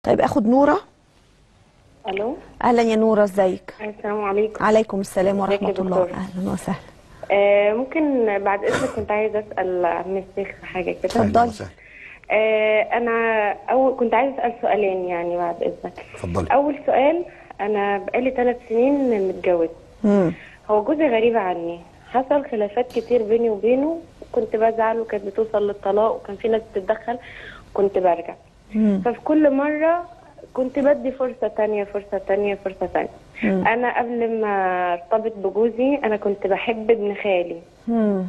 طيب اخد نوره الو اهلا يا نوره ازيك السلام عليكم عليكم السلام ازيك يا ورحمه الله دكتورة؟ اهلا وسهلا آه ممكن بعد اذنك كنت عايزه اسال عن الشيخ حاجه كده اتفضلي. أهلاً وسهلاً. آه انا اول كنت عايزه اسال سؤالين يعني بعد اذنك اتفضلي. اول سؤال انا بقالي ثلاث سنين متجوزه مم. هو جوزي غريب عني حصل خلافات كتير بيني وبينه كنت بزعل وكانت بتوصل للطلاق وكان في ناس بتتدخل وكنت برجع مم. ففي كل مرة كنت بدي فرصة تانية فرصة تانية فرصة تانية أنا قبل ما ارتبط بجوزي أنا كنت بحب ابن خالي مم.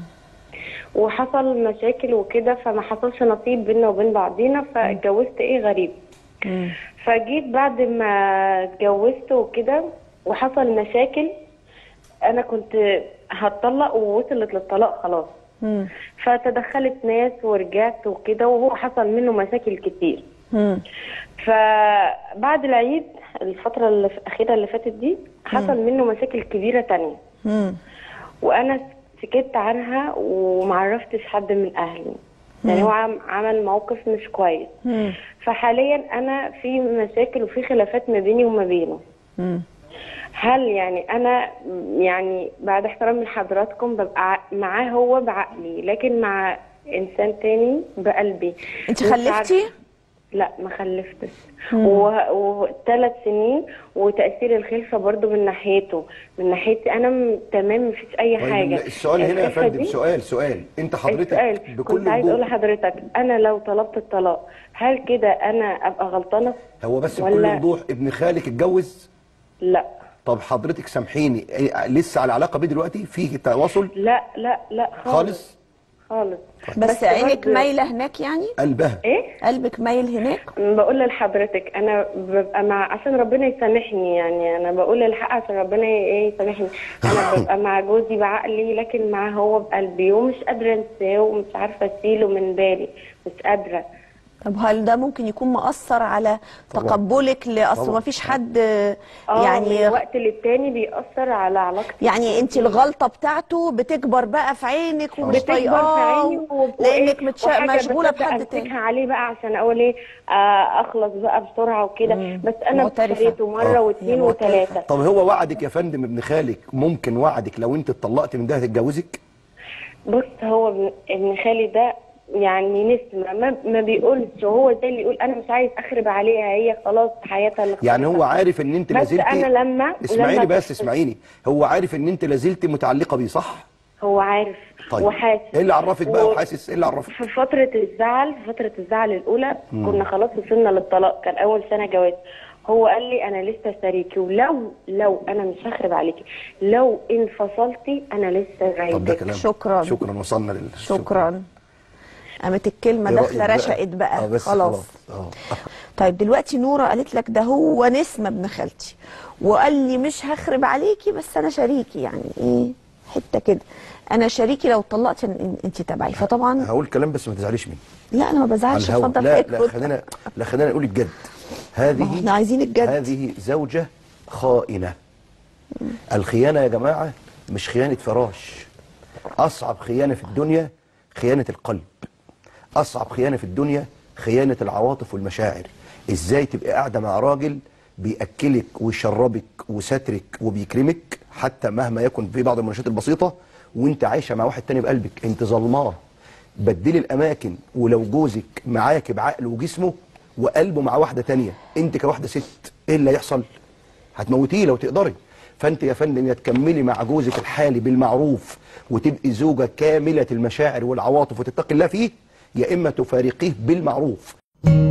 وحصل مشاكل وكده فما حصلش نصيب بينا وبين بعضينا فاتجوزت ايه غريب مم. فجيت بعد ما اتجوزت وكده وحصل مشاكل انا كنت هتطلق ووصلت للطلاق خلاص مم. فتدخلت ناس ورجعت وكده وهو حصل منه مشاكل كتير مم. فبعد العيد الفترة اللي في- الأخيرة اللي فاتت دي حصل منه مشاكل كبيرة تانية مم. وأنا سكت عنها ومعرفتش حد من أهلي يعني هو عم- عمل موقف مش كويس مم. فحاليا أنا في مشاكل وفي خلافات ما بيني وما بينه مم. هل يعني أنا يعني بعد احترام لحضراتكم ببقى ع- معاه هو بعقلي لكن مع إنسان تاني بقلبي انت مش خلفتي عارفة- لا ما خلفتش وثلاث سنين وتأثير الخلفة برضو من ناحيته من ناحيتي أنا م- تمام مفيش أي طيب حاجة السؤال هنا يا الخلفة فندم دي- سؤال سؤال انت حضرتك السؤال بكل كنت عايز أقول وضوح لحضرتك أنا لو طلبت الطلاق هل كده أنا أبقى غلطانة؟ هو بس بكل ولا- وضوح ابن خالك اتجوز لا طب حضرتك سامحيني إيه، لسه على علاقه بيه دلوقتي في تواصل لا لا لا خالص خالص خالص بس عينك برضو- مايله هناك يعني قلبها إيه؟ قلبك مايل هناك بقول لحضرتك انا ببقى مع عشان ربنا يسامحني يعني انا بقول الحق عشان ربنا ايه يسامحني انا ببقى مع جوزي بعقلي لكن معاه هو بقلبي ومش قادره انساه ومش عارفه اشيله من بالي مش قادره طب هل ده ممكن يكون مأثر على طبعاً. تقبلك لأصل طبعاً. ما فيش حد اه يعني من وقت للتاني بيأثر على علاقتي يعني انت الغلطه بتاعته بتكبر بقى في عينك ومش بتكبر في طايقاه عيني وب- لانك وإيه، متش... وحاجة مشغوله بصدق بحد أمسكها تاني عليه بقى عشان اقول ايه آه اخلص بقى بسرعه وكده بس انا معترفة. اشتريته مره آه. واثنين هي معترفة. وثلاثه طب هو وعدك يا فندم ابن خالك ممكن وعدك لو انت اتطلقت من ده هتتجوزك بص هو ابن- ابن خالي ده يعني نسمة ما, ما بيقولش هو زي اللي يقول انا مش عايز اخرب عليها هي خلاص حياتها اللي يعني هو اختارتها. عارف ان انت بس لازلتي انا لما اسمعيني لما بس اسمعيني هو عارف ان انت لازلتي متعلقه بيه صح هو عارف طيب وحاسس ايه اللي عرفك بقى و- وحاسس ايه اللي عرفك في فترة الزعل في فترة الزعل الأولى كنا خلاص وصلنا للطلاق كان أول سنة جواز هو قال لي أنا لسه شريكي ولو لو أنا مش هخرب عليكي لو انفصلتي أنا لسه طب ده رايدك كلام شكراً. شكرا وصلنا لل شكرا قامت الكلمه إيه داخله رأيك رشقت بقى آه بس خلاص اه طيب دلوقتي نوره قالت لك ده هو نسمه ابن خالتي وقال لي مش هخرب عليكي بس انا شريكي يعني ايه حته كده انا شريكي لو طلقت انت تبعي فطبعا هقول كلام بس ما تزعليش مني لا انا ما على بزعلش الهوا اتفضل لا حضرتك لا رد. خلينا لا خلينا نقول الجد ما هو هذه احنا عايزين الجد. هذه زوجة خائنة الخيانة يا جماعة مش خيانة فراش أصعب خيانة في الدنيا خيانة القلب أصعب خيانة في الدنيا خيانة العواطف والمشاعر إزاي تبقى قاعدة مع راجل بيأكلك ويشربك وسترك وبيكرمك حتى مهما يكن في بعض المناشات البسيطة وانت عايشة مع واحد تاني بقلبك انت ظلماه بدلي الأماكن ولو جوزك معاك بعقله وجسمه وقلبه مع واحدة تانية انت كواحدة ست ايه اللي هيحصل هتموتيه لو تقدري فانت يا فندم يا تكملي مع جوزك الحالي بالمعروف وتبقي زوجة كاملة المشاعر والعواطف وتتقي الله فيه يا إما تفارقيه بالمعروف